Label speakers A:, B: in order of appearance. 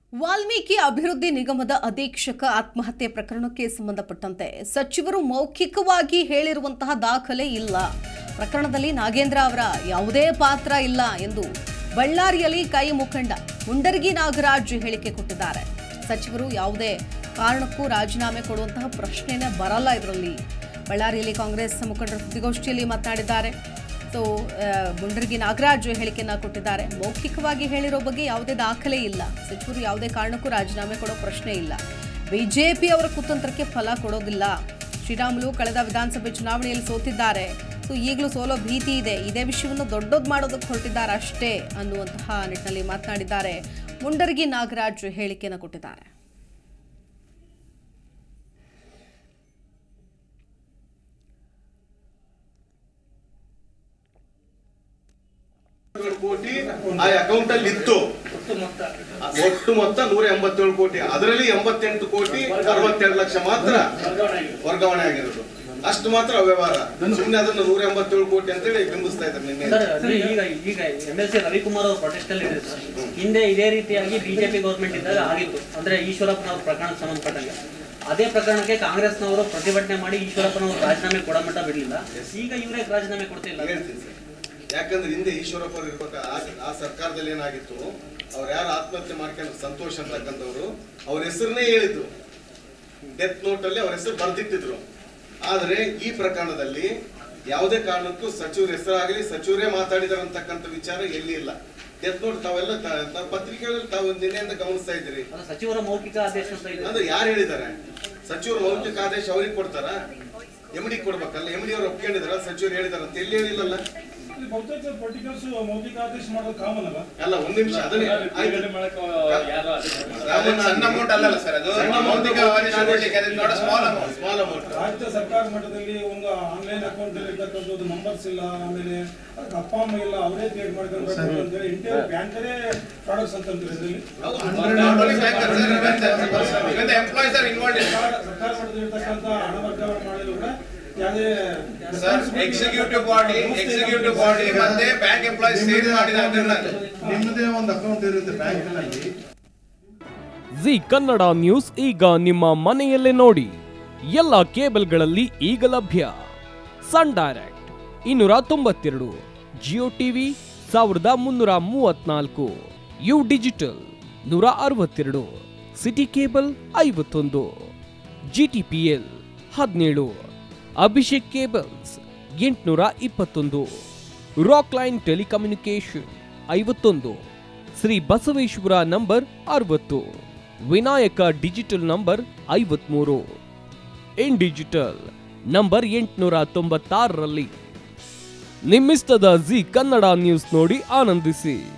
A: ವಾಲ್ಮೀಕಿ ಅಭಿವೃದ್ಧಿ ನಿಗಮದ ಅಧೀಕ್ಷಕ ಆತ್ಮಹತ್ಯೆ ಪ್ರಕರಣಕ್ಕೆ ಸಂಬಂಧಪಟ್ಟಂತೆ ಸಚಿವರು ಮೌಖಿಕವಾಗಿ ಹೇಳಿರುವಂತಹ ದಾಖಲೆ ಇಲ್ಲ ಪ್ರಕರಣದಲ್ಲಿ ನಾಗೇಂದ್ರ ಅವರ ಯಾವುದೇ ಪಾತ್ರ ಇಲ್ಲ ಎಂದು ಬಳ್ಳಾರಿಯಲ್ಲಿ ಕೈ ಮುಖಂಡ ಮುಂಡರ್ಗಿ ನಾಗರಾಜ್ ಹೇಳಿಕೆ ಕೊಟ್ಟಿದ್ದಾರೆ ಸಚಿವರು ಯಾವುದೇ ಕಾರಣಕ್ಕೂ ರಾಜೀನಾಮೆ ಕೊಡುವಂತಹ ಪ್ರಶ್ನೆನೇ ಬರಲ್ಲ ಇದರಲ್ಲಿ ಬಳ್ಳಾರಿಯಲ್ಲಿ ಕಾಂಗ್ರೆಸ್ ಮುಖಂಡರು ಸುದ್ದಿಗೋಷ್ಠಿಯಲ್ಲಿ ಮಾತನಾಡಿದ್ದಾರೆ ಸೊ ಮುಂಡರ್ಗಿ ನಾಗರಾಜ್ ಹೇಳಿಕೆಯನ್ನ ಕೊಟ್ಟಿದ್ದಾರೆ ಮೌಖಿಕವಾಗಿ ಹೇಳಿರೋ ಬಗ್ಗೆ ಯಾವುದೇ ದಾಖಲೆ ಇಲ್ಲ ಸಚಿವರು ಯಾವುದೇ ಕಾರಣಕ್ಕೂ ರಾಜೀನಾಮೆ ಕೊಡೋ ಪ್ರಶ್ನೆ ಇಲ್ಲ ಬಿಜೆಪಿ ಅವರ ಕುತಂತ್ರಕ್ಕೆ ಫಲ ಕೊಡೋದಿಲ್ಲ ಶ್ರೀರಾಮುಲು ಕಳೆದ ವಿಧಾನಸಭೆ ಚುನಾವಣೆಯಲ್ಲಿ ಸೋತಿದ್ದಾರೆ ಸೊ ಈಗಲೂ ಸೋಲೋ ಭೀತಿ ಇದೆ ಇದೇ ವಿಷಯವನ್ನು ದೊಡ್ಡದು ಮಾಡೋದಕ್ಕೆ ಹೊರಟಿದ್ದಾರೆ ಅಷ್ಟೇ ಅನ್ನುವಂತಹ ನಿಟ್ಟಿನಲ್ಲಿ ಮಾತನಾಡಿದ್ದಾರೆ ಮುಂಡರ್ಗಿ ನಾಗರಾಜ್ ಹೇಳಿಕೆಯನ್ನು ಕೊಟ್ಟಿದ್ದಾರೆ
B: ಕೋಟಿ ಆ ಅಕೌಂಟ್ ಅಲ್ಲಿ ಇತ್ತು ಒಟ್ಟು ಮೊತ್ತ ನೂರ ಎಂಬತ್ತೇಳು ಕೋಟಿ ಅದರಲ್ಲಿ ಎಂಬತ್ತೆಂಟು ಕೋಟಿ ಅರವತ್ತೆರಡು ಲಕ್ಷ ಮಾತ್ರ ವರ್ಗಾವಣೆ ಆಗಿರೋದು ಅಷ್ಟು ಮಾತ್ರ ಅವ್ಯವಹಾರ ಸುಮ್ಮನೆ ಅದನ್ನು ನೂರ ಎಂಬತ್ತೇಳು ಕೋಟಿ ಅಂತೇಳಿ ಬಿಂಬಿಸ್ತಾ ಇದ್ದಾರೆ ನಿನ್ನೆ
C: ಸರ್ ಅಂದ್ರೆ ಈಗ ಈಗ ಎಂ ಎಲ್ ಸಿ ರವಿಕುಮಾರ್ ಅವರು ಪ್ರೊಟೆಸ್ಟ್ ಅಲ್ಲಿ ಇದ್ದಾರೆ ಸರ್ ಹಿಂದೆ ಇದೇ ರೀತಿಯಾಗಿ ಬಿಜೆಪಿ ಗೌರ್ಮೆಂಟ್ ಇದ್ದಾಗ ಆಗಿತ್ತು ಅಂದ್ರೆ ಈಶ್ವರಪ್ಪನವ್ರ ಪ್ರಕರಣಕ್ಕೆ ಸಂಬಂಧಪಟ್ಟಂಗೆ ಅದೇ ಪ್ರಕರಣಕ್ಕೆ ಕಾಂಗ್ರೆಸ್ನವರು ಪ್ರತಿಭಟನೆ ಮಾಡಿ ಈಶ್ವರಪ್ಪನವರು ರಾಜೀನಾಮೆ ಕೊಡ ಮಟ್ಟ ಬಿಡಲಿಲ್ಲ ಈಗ ಇವರೇ ರಾಜೀನಾಮೆ ಕೊಡ್ತಿಲ್ಲ
B: ಹೇಳ್ತೀನಿ ಸರ್ ಯಾಕಂದ್ರೆ ಹಿಂದೆ ಈಶ್ವರಪ್ಪ ಅವರು ಇರ್ಬೇಕ ಆ- ಆ ಸರ್ಕಾರದಲ್ಲಿ ಏನಾಗಿತ್ತು ಅವ್ರು ಯಾರು ಆತ್ಮಹತ್ಯೆ ಮಾಡ್ಕೊಂಡು ಸಂತೋಷ್ ಅಂತಕ್ಕಂಥವ್ರು ಅವ್ರ ಹೆಸರನ್ನೇ ಹೇಳಿದ್ರು ಡೆತ್ ನೋಟ್ ಅಲ್ಲಿ ಅವ್ರ ಹೆಸರು ಬರ್ದಿಟ್ಟಿದ್ರು ಆದ್ರೆ ಈ ಪ್ರಕರಣದಲ್ಲಿ ಯಾವುದೇ ಕಾರಣಕ್ಕೂ ಸಚಿವರ ಹೆಸರಾಗಲಿ ಸಚಿವರೇ ಮಾತಾಡಿದಾರೆ ಅಂತಕ್ಕಂಥ ವಿಚಾರ ಎಲ್ಲಿ ಇಲ್ಲ ಡೆತ್ ನೋಟ್ ತಾವೆಲ್ಲ ತ- ತಾವು ಪತ್ರಿಕೆಗಳಲ್ಲಿ ತಾವು ನಿನ್ನೆಯಿಂದ ಗಮನಿಸ್ತಾ ಇದ್ದೀರಿ
C: ಅದು ಸಚಿವರ ಮೌಖಿಕ ಆದೇಶ ಅಂತ ಇದೆ
B: ಅಂದ್ರೆ ಯಾರು ಹೇಳಿದ್ದಾರೆ ಸಚಿವರು ಮೌಖಿಕ ಆದೇಶ ಅವ್ರಿಗೆ ಕೊಡ್ತಾರ ಎಮ್ ಡಿ ಕೊಡ್ಬೇಕಲ್ಲ ಎಮ್ ಡಿ ಅವ್ರು ಒಪ್ಕೊಂಡಿದಾರ ಸಚಿವರು ಹೇಳಿದಾರ ಅಂತ ಎಲ್ಲಿ ಹೇಳಿಲ್ಲಲ್ಲ
D: ಇಲ್ಲಿ ಬಹುತೇಕ ಪರ್ಟಿಕ್ಯುಲರ್ಸ್ ಮೌಖಿಕ ಆದೇಶ ಮಾಡೋದು ಕಾಮನ್ ಅಲ್ಲ
B: ಅಲ್ಲ ಒಂದ್ ನಿಮಿಷ ಅದನ್ನೇ ಆಯ್ತು.
E: ಅದು ಸಣ್ಣ ಅಮೌಂಟ್ ಅಲ್ಲಲ್ಲ ಸರ್ ಅದು
B: ಸಣ್ಣ amount
E: ಮೌಖಿಕ ಆದೇಶ ಕೊಡ್ಲಿಕ್ಕೆ ಅದು not a small amount.
B: Small amount
D: ರಾಜ್ಯ ಸರ್ಕಾರ ಮಟ್ಟದಲ್ಲಿ ಒಂದು ಆನ್ಲೈನ್ ಅಕೌಂಟ್ ಇರ್ತಕ್ಕಂಥದ್ದು ನಂಬರ್ಸ್ ಇಲ್ಲ ಆಮೇಲೆ ಅದಕ್ಕೆ ಅಪ್ಪ ಅಮ್ಮ ಇಲ್ಲ ಅವರೇ ಕ್ರಿಯೇಟ್ ಮಾಡ್ಕೊಳ್ಬೇಕು ಅಂತೇಳಿ ಇಂಟರ್ ಬ್ಯಾಂಕರೇ ಪ್ರಾಡಕ್ಟ್ಸ್ ಅಂತ ಅಂತಾರೆ ಇದರಲ್ಲಿ
E: Not only bankers, sir, even the- even the employees are involved in it.
D: ಸರ್ಕಾರ ಸರ್ಕಾರ ಮಟ್ಟದಲ್ಲಿ ಇರ್ತಕ್ಕಂಥ ಹಣ ವರ್ಗಾವಣೆ ಮಾಡಿದ್ರು ಕೂಡ ಯಾವುದೇ
E: sir executive body executive body ಮತ್ತೆ ಬ್ಯಾಂಕ್ ಎಂಪ್ಲಾಯೀಸ್ ಸೇರಿ ಮಾಡಿದ ಹಗರಣ ಅದು.
F: ನಿಮ್ಮದೇ ಒಂದು ಅಕೌಂಟ್ ಇರುತ್ತೆ ಬ್ಯಾಂಕ್ನಲ್ಲಿ
G: ಜಿ ಕನ್ನಡ ನ್ಯೂಸ್ ಈಗ ನಿಮ್ಮ ಮನೆಯಲ್ಲೇ ನೋಡಿ ಎಲ್ಲ ಕೇಬಲ್ಗಳಲ್ಲಿ ಈಗ ಲಭ್ಯ ಸನ್ ಡೈರೆಕ್ಟ್ ಇನ್ನೂರ ತೊಂಬತ್ತೆರಡು ಜಿಯೋ ಟಿವಿ ಸಾವಿರದ ಮುನ್ನೂರ ಮೂವತ್ನಾಲ್ಕು ಯು ಡಿಜಿಟಲ್ ನೂರ ಅರವತ್ತೆರಡು ಸಿಟಿ ಕೇಬಲ್ ಐವತ್ತೊಂದು ಜಿ ಟಿ ಪಿ ಎಲ್ ಹದಿನೇಳು ಅಭಿಷೇಕ್ ಕೇಬಲ್ಸ್ ಎಂಟುನೂರ ಇಪ್ಪತ್ತೊಂದು ರಾಕ್ ಲೈನ್ ಟೆಲಿಕಮ್ಯುನಿಕೇಶನ್ ಐವತ್ತೊಂದು ಶ್ರೀ ಬಸವೇಶ್ವರ ನಂಬರ್ ಅರವತ್ತು ವಿನಾಯಕ ಡಿಜಿಟಲ್ ನಂಬರ್ ಐವತ್ಮೂರು ಇನ್ ಡಿಜಿಟಲ್ ನಂಬರ್ ಎಂಟುನೂರ ತೊಂಬತ್ತಾರರಲ್ಲಿ ನಿಮ್ಮಿಸ್ತದ ಜಿ ಕನ್ನಡ ನ್ಯೂಸ್ ನೋಡಿ ಆನಂದಿಸಿ